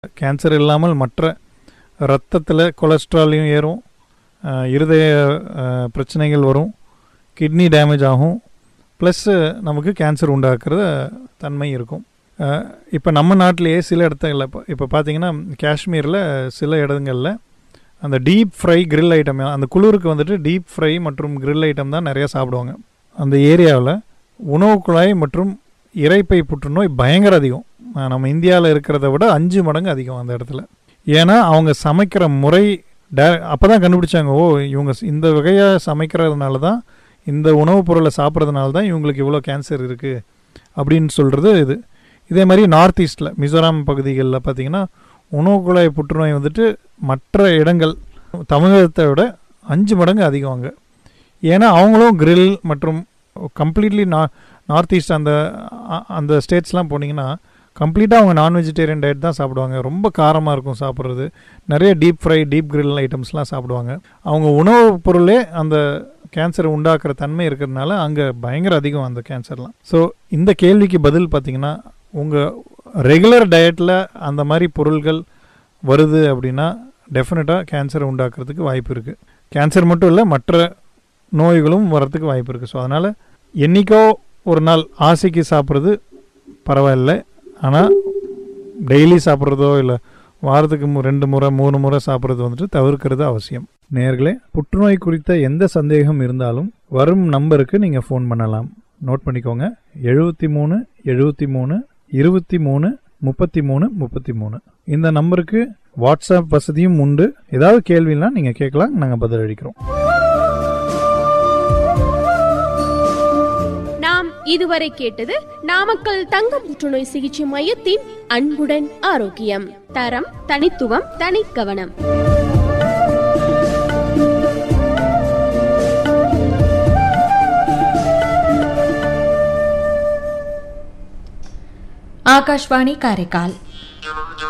cancer இல்லாமல் மற்ற ரத்தத்தில் கொலஸ்ட்ராலையும் ஏறும் அஹ், இருதய அஹ், பிரச்சனைகள் வரும் கிட்னி டேமேஜ் ஆகும் ப்ளஸ் நமக்கு கேன்சர் உண்டாக்குற தன்மை இருக்கும் இப்போ நம்ம நாட்டிலேயே சில இடத்துல இப்போ இப்போ பார்த்தீங்கன்னா காஷ்மீரில் சில இடங்களில் அந்த டீப் ஃப்ரை grill ஐட்டம் அந்த குளிருக்கு வந்துட்டு டீப் ஃப்ரை மற்றும் grill ஐட்டம் தான் நிறையா சாப்பிடுவாங்க அந்த ஏரியாவில் உணவு குழாய் மற்றும் இரைப்பை புற்றுநோய் பயங்கர அதிகம் அஹ் நம்ம இந்தியாவில் இருக்கிறத விட அஞ்சு மடங்கு அதிகம் அந்த இடத்துல ஏன்னா அவங்க சமைக்கிற முறை டே அப்போ தான் கண்டுபிடிச்சாங்க ஓ இவங்க ஸ்- இந்த வகையாக சமைக்கிறதுனால தான் இந்த உணவுப் பொருளை சாப்பிட்றதுனால தான் இவங்களுக்கு இவ்வளோ கேன்சர் இருக்குது அப்படின்னு சொல்கிறது இது இதே மாதிரி நார்த் ஈஸ்டில் மிசோராம் பகுதிகளில் பார்த்தீங்கன்னா உணவு குழாய் புற்றுநோய் வந்துட்டு மற்ற இடங்கள் தமிழகத்தை விட அஞ்சு மடங்கு அதிகம் அங்கே ஏன்னா அவங்களும் grill மற்றும் கம்ப்ளீட்லி நா நார்த் ஈஸ்ட் அந்த அ- அந்த ஸ்டேட்ஸ்லாம் போனீங்கன்னா கம்ப்ளீட்டாக அவங்க நான் வெஜிடேரியன் டயட் தான் சாப்பிடுவாங்க ரொம்ப காரமாக இருக்கும் சாப்பிட்றது நிறைய டீப் ஃப்ரை டீப் grill ஐட்டம்ஸ்லாம் சாப்பிடுவாங்க அவங்க உணவுப் பொருளே அந்த கேன்சரை உண்டாக்குற தன்மை இருக்கிறதுனால அங்கே பயங்கர அதிகம் அந்த கேன்சர்லாம் ஸோ இந்த கேள்விக்கு பதில் பார்த்தீங்கன்னா உங்கள் ரெகுலர் டயட்டில் அந்த மாதிரி பொருள்கள் வருது அப்படின்னா டெஃபினட்டாக கேன்சரை உண்டாக்குறதுக்கு வாய்ப்பு இருக்குது கேன்சர் மட்டும் இல்லை மற்ற நோய்களும் வரத்துக்கு வாய்ப்பு இருக்குது ஸோ அதனால் என்றைக்கோ ஒரு நாள் ஆசைக்கு சாப்பிட்றது பரவாயில்ல ஆனால் டெய்லி சாப்பிட்றதோ இல்லை வாரத்துக்கு மு- ரெண்டு முறை மூணு முறை சாப்பிட்றது வந்துட்டு தவிர்க்கிறது அவசியம் நேர்களே புற்றுநோய் குறித்த எந்த சந்தேகம் இருந்தாலும் வரும் நம்பருக்கு நீங்கள் ஃபோன் பண்ணலாம் நோட் பண்ணிக்கோங்க எழுபத்தி மூணு எழுபத்தி மூணு இருபத்தி மூணு முப்பத்தி மூணு முப்பத்தி மூணு இந்த நம்பருக்கு வாட்ஸ்அப் வசதியும் உண்டு ஏதாவது கேள்வினா நீங்கள் கேட்கலாம் நாங்கள் பதிலளிக்கிறோம் நாம் இதுவரை கேட்டது நாமக்கல் தங்க புற்றுநோய் சிகிச்சை மையத்தின் அன்புடன் ஆரோக்கியம் தரம் தனித்துவம் தனிக்கவனம் ಆಕಾಶವಾಣಿ ಕಾರ್ಯಕ್ರಮ